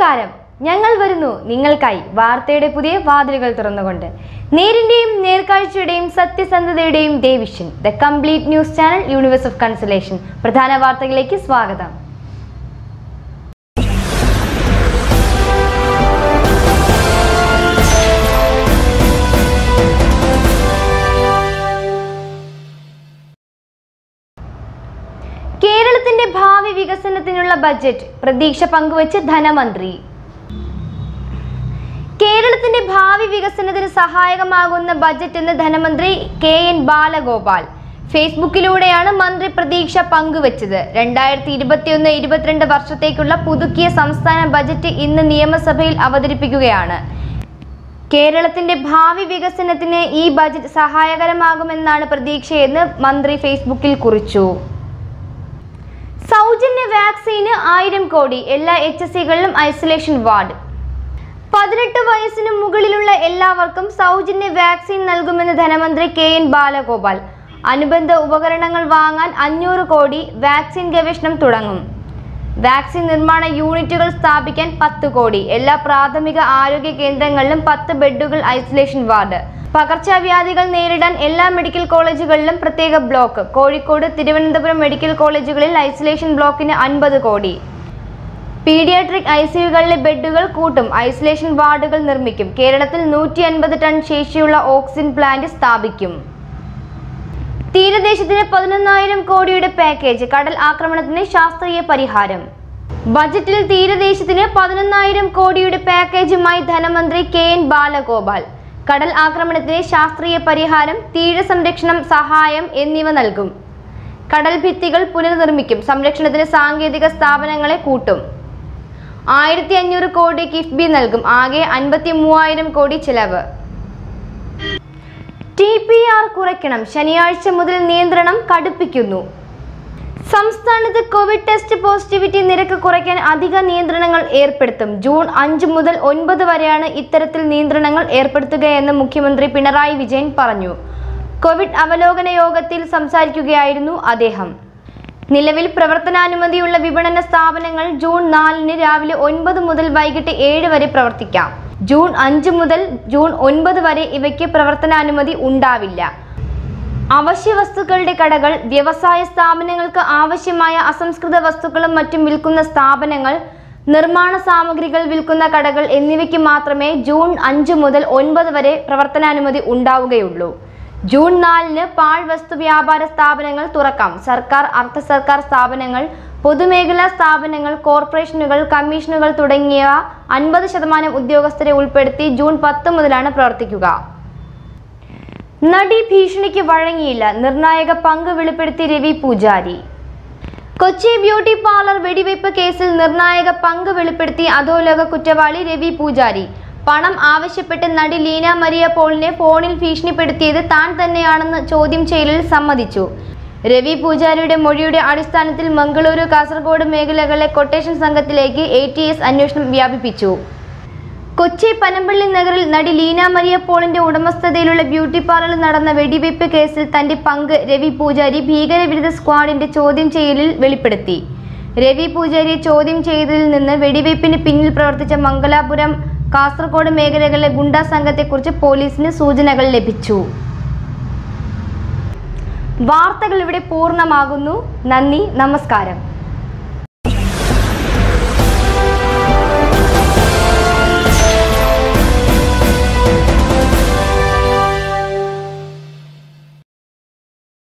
നമസ്കാരം ഞങ്ങൾ വരുന്നു നിങ്ങൾക്കായി വാർത്തയുടെ പുതിയ വാതിലുകൾ തുറന്നുകൊണ്ട് നേരിന്റെയും നേർക്കാഴ്ചയുടെയും സത്യസന്ധതയുടെയും division the complete news channel universe of consolation പ്രധാന വാർത്തകളിലേക്ക് സ്വാഗതം കേരളത്തിന്റെ ഭാവി വികസനത്തിനുള്ള ബജറ്റ് പ്രതീക്ഷ പങ്കുവച്ച് ധനമന്ത്രി കേരളത്തിന്റെ ഭാവി വികസനത്തിന് സഹായകമാകുന്ന ബജറ്റ് എന്ന് ധനമന്ത്രി കെ എൻ ബാലഗോപാൽ ഫേസ്ബുക്കിലൂടെയാണ് മന്ത്രി പ്രതീക്ഷ പങ്കുവച്ചത് രണ്ടായിരത്തി ഇരുപത്തിയൊന്ന് ഇരുപത്തിരണ്ട് വർഷത്തേക്കുള്ള പുതുക്കിയ സംസ്ഥാന ബജറ്റ് ഇന്ന് നിയമസഭയിൽ അവതരിപ്പിക്കുകയാണ് കേരളത്തിന്റെ ഭാവി വികസനത്തിന് ഈ ബജറ്റ് സഹായകരമാകുമെന്നാണ് പ്രതീക്ഷയെന്ന് മന്ത്രി ഫേസ്ബുക്കിൽ കുറിച്ചു സൗജന്യ വാക്സിന് ആയിരം കോടി എല്ലാ എച്ച് എസ് സികളിലും ഐസൊലേഷൻ വാർഡ് പതിനെട്ട് വയസ്സിന് മുകളിലുള്ള എല്ലാവർക്കും സൗജന്യ വാക്സിൻ നൽകുമെന്ന് ധനമന്ത്രി കെ എൻ ബാലഗോപാൽ അനുബന്ധ ഉപകരണങ്ങൾ വാങ്ങാൻ അഞ്ഞൂറ് കോടി വാക്സിൻ ഗവേഷണം തുടങ്ങും വാക്സിൻ നിർമ്മാണ യൂണിറ്റുകൾ സ്ഥാപിക്കാൻ പത്ത് കോടി എല്ലാ പ്രാഥമിക ആരോഗ്യ കേന്ദ്രങ്ങളിലും പത്ത് ബെഡുകൾ ഐസൊലേഷൻ വാർഡ് പകർച്ചവ്യാധികൾ നേരിടാൻ എല്ലാ മെഡിക്കൽ കോളേജുകളിലും പ്രത്യേക ബ്ലോക്ക് കോഴിക്കോട് തിരുവനന്തപുരം മെഡിക്കൽ കോളേജുകളിൽ ഐസൊലേഷൻ ബ്ലോക്കിന് അൻപത് കോടി പീഡിയാട്രിക് ഐ സിയുകളിലെ ബെഡുകൾ കൂട്ടും ഐസൊലേഷൻ വാർഡുകൾ നിർമ്മിക്കും കേരളത്തിൽ നൂറ്റി അൻപത് ടൺ ശേഷിയുള്ള ഓക്സിജൻ പ്ലാന്റ് സ്ഥാപിക്കും തീരദേശത്തിന് പതിനൊന്നായിരം കോടിയുടെ പാക്കേജ് കടൽ ആക്രമണത്തിന് ശാസ്ത്രീയ പരിഹാരം ബജറ്റിൽ തീരദേശത്തിന് പതിനൊന്നായിരം കോടിയുടെ പാക്കേജുമായി ധനമന്ത്രി കെ എൻ ബാലഗോപാൽ കടൽ ആക്രമണത്തിന് ശാസ്ത്രീയ പരിഹാരം തീരസംരക്ഷണം സഹായം എന്നിവ നൽകും കടൽ ഭിത്തികൾ പുനർനിർമ്മിക്കും സംരക്ഷണത്തിന് സാങ്കേതിക സ്ഥാപനങ്ങളെ കൂട്ടും ആയിരത്തി അഞ്ഞൂറ് കോടി കിഫ്ബി നൽകും ആകെ അൻപത്തി മൂവായിരം കോടി ചിലവ് ടി പി ആർ കുറയ്ക്കണം ശനിയാഴ്ച മുതൽ നിയന്ത്രണം കടുപ്പിക്കുന്നു സംസ്ഥാനത്ത് കോവിഡ് ടെസ്റ്റ് പോസിറ്റിവിറ്റി നിരക്ക് കുറയ്ക്കാൻ അധിക നിയന്ത്രണങ്ങൾ ഏർപ്പെടുത്തും ജൂൺ അഞ്ച് മുതൽ ഒൻപത് വരെയാണ് ഇത്തരത്തിൽ നിയന്ത്രണങ്ങൾ ഏർപ്പെടുത്തുകയെന്ന് മുഖ്യമന്ത്രി പിണറായി വിജയൻ പറഞ്ഞു കോവിഡ് അവലോകന യോഗത്തിൽ സംസാരിക്കുകയായിരുന്നു അദ്ദേഹം നിലവിൽ പ്രവർത്തനാനുമതിയുള്ള വിപണന സ്ഥാപനങ്ങൾ ജൂൺ നാലിന് രാവിലെ ഒൻപത് മുതൽ വൈകിട്ട് ഏഴ് വരെ പ്രവർത്തിക്കാം ജൂൺ അഞ്ച് മുതൽ ജൂൺ ഒൻപത് വരെ ഇവയ്ക്ക് പ്രവർത്തനാനുമതി ഉണ്ടാവില്ല അവശ്യ വസ്തുക്കളുടെ കടകൾ വ്യവസായ സ്ഥാപനങ്ങൾക്ക് ആവശ്യമായ അസംസ്കൃത വസ്തുക്കളും മറ്റും വിൽക്കുന്ന സ്ഥാപനങ്ങൾ നിർമ്മാണ സാമഗ്രികൾ വിൽക്കുന്ന കടകൾ എന്നിവയ്ക്ക് മാത്രമേ ജൂൺ അഞ്ച് മുതൽ ഒൻപത് വരെ പ്രവർത്തനാനുമതി ഉണ്ടാവുകയുള്ളൂ ജൂൺ നാലിന് പാഴ് വസ്തു വ്യാപാര സ്ഥാപനങ്ങൾ തുറക്കാം സർക്കാർ അർദ്ധ സർക്കാർ സ്ഥാപനങ്ങൾ പൊതുമേഖലാ സ്ഥാപനങ്ങൾ കോർപ്പറേഷനുകൾ കമ്മീഷനുകൾ തുടങ്ങിയ അൻപത് ശതമാനം ഉദ്യോഗസ്ഥരെ ഉൾപ്പെടുത്തി ജൂൺ പത്ത് മുതലാണ് പ്രവർത്തിക്കുക നടി ഭീഷണിക്ക് വഴങ്ങിയില്ല നിർണായക പങ്ക് വെളിപ്പെടുത്തി രവി പൂജാരി കൊച്ചി ബ്യൂട്ടി പാർലർ വെടിവയ്പ് കേസിൽ നിർണായക പങ്ക് വെളിപ്പെടുത്തി അധോലോക കുറ്റവാളി രവി പൂജാരി പണം ആവശ്യപ്പെട്ട് നടി ലീന മരിയ പോളിനെ ഫോണിൽ ഭീഷണിപ്പെടുത്തിയത് താൻ തന്നെയാണെന്ന് ചോദ്യം ചെയ്യലിൽ സമ്മതിച്ചു രവി പൂജാരിയുടെ മൊഴിയുടെ അടിസ്ഥാനത്തിൽ മംഗളൂരു കാസർഗോഡ് മേഖലകളിലെ കൊട്ടേഷൻ സംഘത്തിലേക്ക് എ ടി എസ് അന്വേഷണം വ്യാപിപ്പിച്ചു കൊച്ചി പനമ്പള്ളി നഗറിൽ നടി ലീന മരിയ പോളിന്റെ ഉടമസ്ഥതയിലുള്ള ബ്യൂട്ടി പാർലറിൽ നടന്ന വെടിവയ്പ് കേസിൽ തന്റെ പങ്ക് രവി പൂജാരി ഭീകരവിരുദ്ധ സ്ക്വാഡിന്റെ ചോദ്യം ചെയ്യലിൽ വെളിപ്പെടുത്തി രവി പൂജാരിയെ ചോദ്യം ചെയ്തതിൽ നിന്ന് വെടിവയ്പ്പിന് പിന്നിൽ പ്രവർത്തിച്ച മംഗലാപുരം കാസർഗോഡ് മേഖലകളിലെ ഗുണ്ടാ സംഘത്തെക്കുറിച്ച് പോലീസിന് സൂചനകൾ ലഭിച്ചു വാർത്തകൾ ഇവിടെ പൂർണ്ണമാകുന്നു നന്ദി നമസ്കാരം